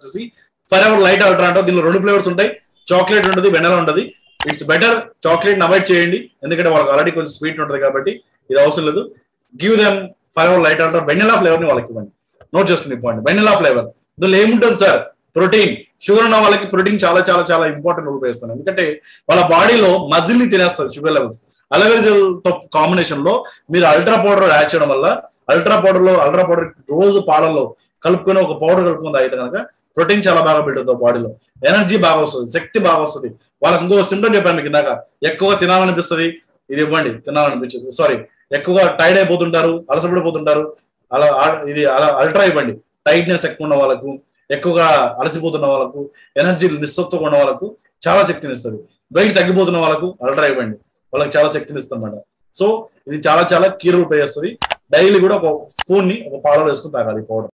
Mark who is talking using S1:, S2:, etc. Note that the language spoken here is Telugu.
S1: వచ్చేసి ఫర్ ఎవర్ లైట్ అల్ట్రా అంటే దీనిలో రెండు ఫ్లేవర్స్ ఉంటాయి చాక్లెట్ ఉంటుంది వెనెలా ఉంటుంది ఇట్స్ బెటర్ చాక్లెట్ అవాయిడ్ చేయండి ఎందుకంటే వాళ్ళకి ఆల్రెడీ కొంచెం స్వీట్ ఉంటుంది కాబట్టి ఇది అవసరం లేదు give them forever light ultra vanilla flavour ని వాళ్ళకి ఇవ్వండి నోట్ చేసుకునే పాయింట్ వెనిలా ఫ్లేవర్ ఇందులో ఏముంటుంది సార్ ప్రోటీన్ షుగర్ ఉన్న వాళ్ళకి ప్రోటీన్ చాలా చాలా చాలా ఇంపార్టెంట్ రోల్ వేస్తుంది ఎందుకంటే వాళ్ళ బాడీలో మజిల్ ని తినేస్తుంది షుగర్ లెవెల్స్ అలవెజల్ తో కాంబినేషన్ లో మీరు అల్ట్రా పౌడర్ యాడ్ చేయడం వల్ల అల్ట్రా పౌడర్ లో అల్ట్రా పౌడర్ రోజు పాలల్లో కలుపుకొని ఒక పౌడర్ కలుపుకుంది అయితే కనుక ప్రోటీన్ చాలా బాగా బిల్డ్ అవుతుంది బాడీలో ఎనర్జీ బాగా వస్తుంది శక్తి బాగా వస్తుంది వాళ్ళకి ఇంకో సిమ్టమ్ చెప్పాను మీకు ఇందాక ఎక్కువ తినాలనిపిస్తుంది ఇది ఇవ్వండి తినాలనిపించదు సారీ ఎక్కువగా టైర్డ్ అయిపోతుంటారు అలసపడిపోతుంటారు అలా ఆ- ఇది అలా అల్ట్రా ఇవ్వండి టైట్నెస్ ఎక్కువ ఉన్న వాళ్ళకు ఎక్కువగా అలసిపోతున్న వాళ్ళకు ఎనర్జీ నిస్సత్వం ఉన్న వాళ్ళకు చాలా శక్తిని ఇస్తుంది వెయిట్ తగ్గిపోతున్న వాళ్ళకు అల్ట్రా ఇవ్వండి వాళ్ళకి చాలా శక్తిని ఇస్తుంది అన్నమాట సో ఇది చాలా చాలా కీ రోల్ ప్లే చేస్తుంది డైలీ కూడా ఒక స్పూన్ ని ఒక పాలలో వేసుకుని తాగాలి పౌడర్